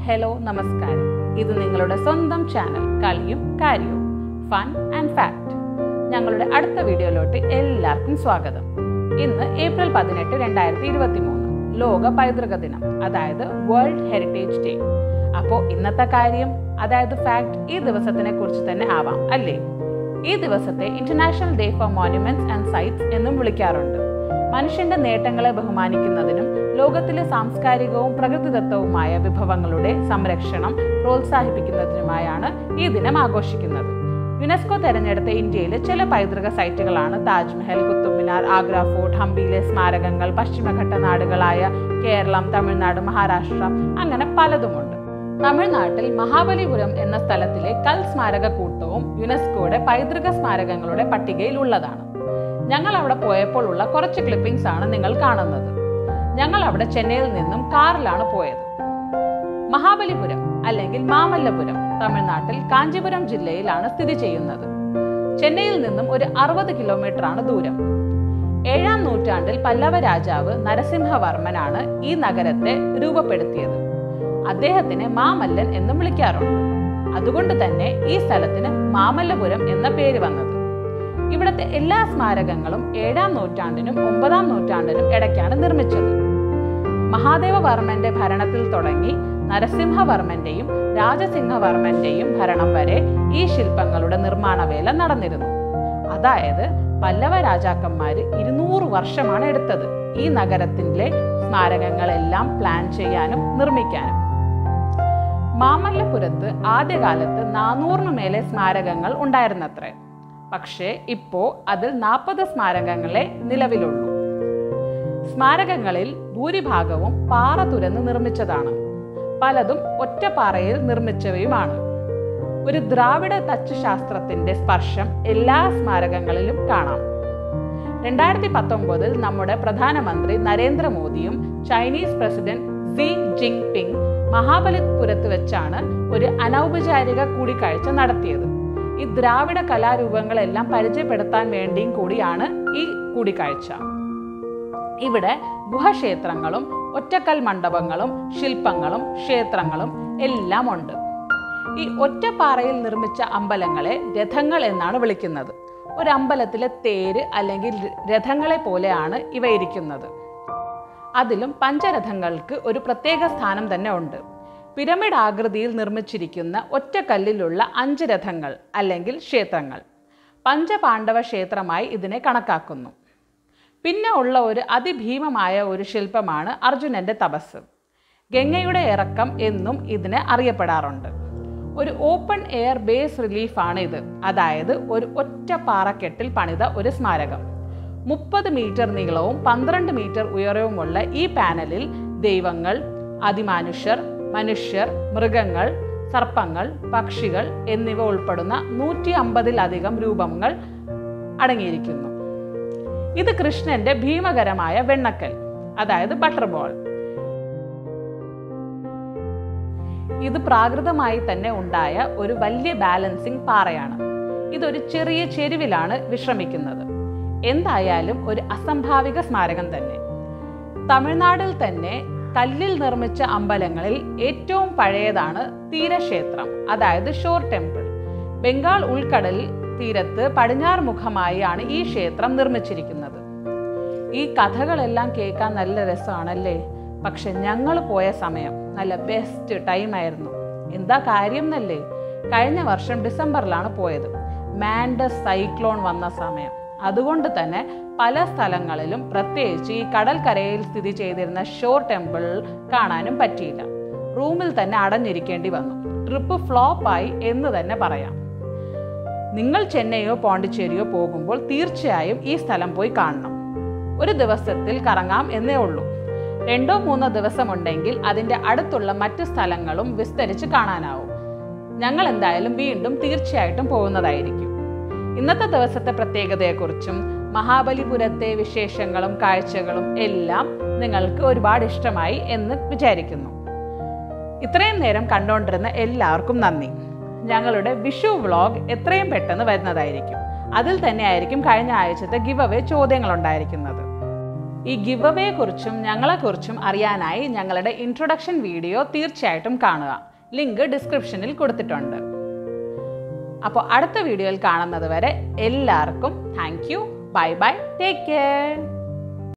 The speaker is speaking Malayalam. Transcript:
ഹലോ നമസ്കാരം ഇത് നിങ്ങളുടെ സ്വന്തം ചാനൽ കളിയും കാര്യവും ഫൺ ആൻഡ് ഫാക്ട് ഞങ്ങളുടെ അടുത്ത വീഡിയോയിലോട്ട് എല്ലാവർക്കും സ്വാഗതം ഇന്ന് ഏപ്രിൽ പതിനെട്ട് രണ്ടായിരത്തി ഇരുപത്തി മൂന്ന് ലോക പൈതൃക ദിനം അതായത് വേൾഡ് ഹെറിറ്റേജ് ഡേ അപ്പോൾ ഇന്നത്തെ കാര്യം അതായത് ഫാക്ട് ഈ ദിവസത്തിനെ കുറിച്ച് തന്നെ ആവാം അല്ലേ ഈ ദിവസത്തെ international day for monuments and sites എന്നും വിളിക്കാറുണ്ട് മനുഷ്യന്റെ നേട്ടങ്ങളെ ബഹുമാനിക്കുന്നതിനും ലോകത്തിലെ സാംസ്കാരികവും പ്രകൃതിദത്തവുമായ വിഭവങ്ങളുടെ സംരക്ഷണം പ്രോത്സാഹിപ്പിക്കുന്നതിനുമായാണ് ഈ ദിനം ആഘോഷിക്കുന്നത് യുനെസ്കോ തെരഞ്ഞെടുത്ത ഇന്ത്യയിലെ ചില പൈതൃക സൈറ്റുകളാണ് താജ്മഹൽ കുത്തുബ് മിനാർ ആഗ്ര ഫോർട്ട് ഹംപിയിലെ സ്മാരകങ്ങൾ പശ്ചിമഘട്ട നാടുകളായ കേരളം തമിഴ്നാട് മഹാരാഷ്ട്ര അങ്ങനെ പലതുമുണ്ട് തമിഴ്നാട്ടിൽ മഹാബലിപുരം എന്ന സ്ഥലത്തിലെ കൽ സ്മാരക കൂട്ടവും യുനെസ്കോയുടെ പൈതൃക സ്മാരകങ്ങളുടെ പട്ടികയിൽ ഉള്ളതാണ് ഞങ്ങൾ അവിടെ പോയപ്പോൾ ഉള്ള കുറച്ച് ക്ലിപ്പിംഗ്സ് ആണ് നിങ്ങൾ കാണുന്നത് ഞങ്ങൾ അവിടെ ചെന്നൈയിൽ നിന്നും കാറിലാണ് പോയത് മഹാബലിപുരം അല്ലെങ്കിൽ മാമല്ലപുരം തമിഴ്നാട്ടിൽ കാഞ്ചീപുരം ജില്ലയിലാണ് സ്ഥിതി ചെയ്യുന്നത് ചെന്നൈയിൽ നിന്നും ഒരു അറുപത് കിലോമീറ്റർ ആണ് ദൂരം ഏഴാം നൂറ്റാണ്ടിൽ പല്ലവ രാജാവ് നരസിംഹവർമ്മനാണ് ഈ നഗരത്തെ രൂപപ്പെടുത്തിയത് അദ്ദേഹത്തിനെ മാമല്ലൻ എന്നും വിളിക്കാറുണ്ട് അതുകൊണ്ട് തന്നെ ഈ സ്ഥലത്തിന് മാമല്ലപുരം എന്ന പേര് വന്നത് ഇവിടുത്തെ എല്ലാ സ്മാരകങ്ങളും ഏഴാം നൂറ്റാണ്ടിനും ഒമ്പതാം നൂറ്റാണ്ടിനും ഇടയ്ക്കാണ് നിർമ്മിച്ചത് മഹാദേവവർമ്മന്റെ ഭരണത്തിൽ തുടങ്ങി നരസിംഹവർമ്മന്റെയും രാജസിംഹവർമ്മന്റെയും ഭരണം വരെ ഈ ശില്പങ്ങളുടെ നിർമ്മാണ വേല നടന്നിരുന്നു അതായത് പല്ലവ രാജാക്കന്മാര് ഇരുന്നൂറ് വർഷമാണ് എടുത്തത് ഈ നഗരത്തിലെ സ്മാരകങ്ങളെല്ലാം പ്ലാൻ ചെയ്യാനും നിർമ്മിക്കാനും മാമല്ലപുരത്ത് ആദ്യകാലത്ത് നാനൂറിനു മേലെ സ്മാരകങ്ങൾ ഉണ്ടായിരുന്നത്രേ പക്ഷേ ഇപ്പോ അതിൽ നാൽപ്പത് സ്മാരകങ്ങളെ നിലവിലുള്ളൂ സ്മാരകങ്ങളിൽ ഭൂരിഭാഗവും പാറ തുരന്ന് നിർമ്മിച്ചതാണ് പലതും ഒറ്റപ്പാറയിൽ നിർമ്മിച്ചവയുമാണ് ഒരു ദ്രാവിഡ തച്ച് ശാസ്ത്രത്തിന്റെ സ്പർശം എല്ലാ സ്മാരകങ്ങളിലും കാണാം രണ്ടായിരത്തി പത്തൊമ്പതിൽ നമ്മുടെ പ്രധാനമന്ത്രി നരേന്ദ്രമോദിയും Chinese president Xi Jinping മഹാബലിപുരത്ത് വെച്ചാണ് ഒരു അനൗപചാരിക കൂടിക്കാഴ്ച നടത്തിയത് ഈ ദ്രാവിഡ കലാരൂപങ്ങളെല്ലാം പരിചയപ്പെടുത്താൻ വേണ്ടിയും കൂടിയാണ് ഈ കൂടിക്കാഴ്ച ഇവിടെ ഗുഹക്ഷേത്രങ്ങളും ഒറ്റക്കൽ മണ്ഡപങ്ങളും ശില്പങ്ങളും ക്ഷേത്രങ്ങളും എല്ലാം ഉണ്ട് ഈ ഒറ്റപ്പാറയിൽ നിർമ്മിച്ച അമ്പലങ്ങളെ രഥങ്ങൾ എന്നാണ് വിളിക്കുന്നത് ഒരു അമ്പലത്തിലെ തേര് അല്ലെങ്കിൽ രഥങ്ങളെ പോലെയാണ് ഇവ ഇരിക്കുന്നത് അതിലും പഞ്ചരഥങ്ങൾക്ക് ഒരു പ്രത്യേക സ്ഥാനം തന്നെ ഉണ്ട് പിരമിഡ് ആകൃതിയിൽ നിർമ്മിച്ചിരിക്കുന്ന ഒറ്റക്കല്ലിലുള്ള അഞ്ച് രഥങ്ങൾ അല്ലെങ്കിൽ ക്ഷേത്രങ്ങൾ പഞ്ചപാണ്ഡവ ക്ഷേത്രമായി ഇതിനെ കണക്കാക്കുന്നു പിന്നെ ഉള്ള ഒരു അതിഭീമമായ ഒരു ശില്പമാണ് അർജുനന്റെ തപസ് ഗംഗയുടെ ഇറക്കം എന്നും ഇതിന് അറിയപ്പെടാറുണ്ട് ഒരു ഓപ്പൺ എയർ ബേസ് റിലീഫാണ് ഇത് അതായത് ഒരു ഒറ്റ പാറക്കെട്ടിൽ പണിത ഒരു സ്മാരകം മുപ്പത് മീറ്റർ നീളവും പന്ത്രണ്ട് മീറ്റർ ഉയരവുമുള്ള ഈ പാനലിൽ ദൈവങ്ങൾ അതിമാനുഷ്യർ മനുഷ്യർ മൃഗങ്ങൾ സർപ്പങ്ങൾ പക്ഷികൾ എന്നിവ ഉൾപ്പെടുന്ന നൂറ്റി അമ്പതിലധികം രൂപങ്ങൾ അടങ്ങിയിരിക്കുന്നു ഇത് കൃഷ്ണന്റെ ഭീമകരമായ വെണ്ണക്കൽ അതായത് ബട്ടർ ബോൾ ഇത് പ്രാകൃതമായി തന്നെ ഉണ്ടായ ഒരു വലിയ ബാലൻസിംഗ് പാറയാണ് ഇതൊരു ചെറിയ ചെരുവിലാണ് വിശ്രമിക്കുന്നത് എന്തായാലും ഒരു അസംഭാവിക സ്മാരകം തന്നെ തമിഴ്നാട്ടിൽ തന്നെ കല്ലിൽ നിർമ്മിച്ച അമ്പലങ്ങളിൽ ഏറ്റവും പഴയതാണ് തീരക്ഷേത്രം അതായത് ഷോർ ടെമ്പിൾ ബംഗാൾ ഉൾക്കടലിൽ തീരത്ത് പടിഞ്ഞാറ് മുഖമായാണ് ഈ ക്ഷേത്രം നിർമ്മിച്ചിരിക്കുന്നത് ഈ കഥകളെല്ലാം കേൾക്കാൻ നല്ല രസമാണല്ലേ പക്ഷെ ഞങ്ങൾ പോയ സമയം നല്ല ബെസ്റ്റ് ടൈം ആയിരുന്നു എന്താ കാര്യം എന്നല്ലേ കഴിഞ്ഞ വർഷം ഡിസംബറിലാണ് പോയത് മാൻഡസ് സൈക്ലോൺ വന്ന സമയം അതുകൊണ്ട് തന്നെ പല സ്ഥലങ്ങളിലും പ്രത്യേകിച്ച് ഈ കടൽക്കരയിൽ സ്ഥിതി ചെയ്തിരുന്ന ഷോർ ടെമ്പിൾ കാണാനും പറ്റിയില്ല റൂമിൽ തന്നെ അടഞ്ഞിരിക്കേണ്ടി വന്നു ട്രിപ്പ് ഫ്ലോപ്പായി എന്ന് തന്നെ പറയാം നിങ്ങൾ ചെന്നൈയോ പോണ്ടിച്ചേരിയോ പോകുമ്പോൾ തീർച്ചയായും ഈ സ്ഥലം പോയി കാണണം ഒരു ദിവസത്തിൽ കറങ്ങാം എന്നേ ഉള്ളൂ രണ്ടോ മൂന്നോ ദിവസമുണ്ടെങ്കിൽ അതിൻ്റെ അടുത്തുള്ള മറ്റു സ്ഥലങ്ങളും വിസ്തരിച്ച് കാണാനാവും ഞങ്ങൾ എന്തായാലും വീണ്ടും തീർച്ചയായിട്ടും പോകുന്നതായിരിക്കും ഇന്നത്തെ ദിവസത്തെ പ്രത്യേകതയെക്കുറിച്ചും മഹാബലിപുരത്തെ വിശേഷങ്ങളും കാഴ്ചകളും എല്ലാം നിങ്ങൾക്ക് ഒരുപാട് ഇഷ്ടമായി എന്ന് വിചാരിക്കുന്നു ഇത്രയും നേരം കണ്ടുകൊണ്ടിരുന്ന എല്ലാവർക്കും നന്ദി ഞങ്ങളുടെ വിഷു വ്ളോഗ് എത്രയും പെട്ടെന്ന് വരുന്നതായിരിക്കും അതിൽ തന്നെ ആയിരിക്കും കഴിഞ്ഞ ആഴ്ചത്തെ ഗിവ് അവേ ചോദ്യങ്ങൾ ഉണ്ടായിരിക്കുന്നത് ഈ ഗിവ് അവയെ കുറിച്ചും ഞങ്ങളെക്കുറിച്ചും അറിയാനായി ഞങ്ങളുടെ ഇൻട്രൊഡക്ഷൻ വീഡിയോ തീർച്ചയായിട്ടും കാണുക ലിങ്ക് ഡിസ്ക്രിപ്ഷനിൽ കൊടുത്തിട്ടുണ്ട് അപ്പോൾ അടുത്ത വീഡിയോയിൽ കാണുന്നത് വരെ എല്ലാവർക്കും thank you bye bye take care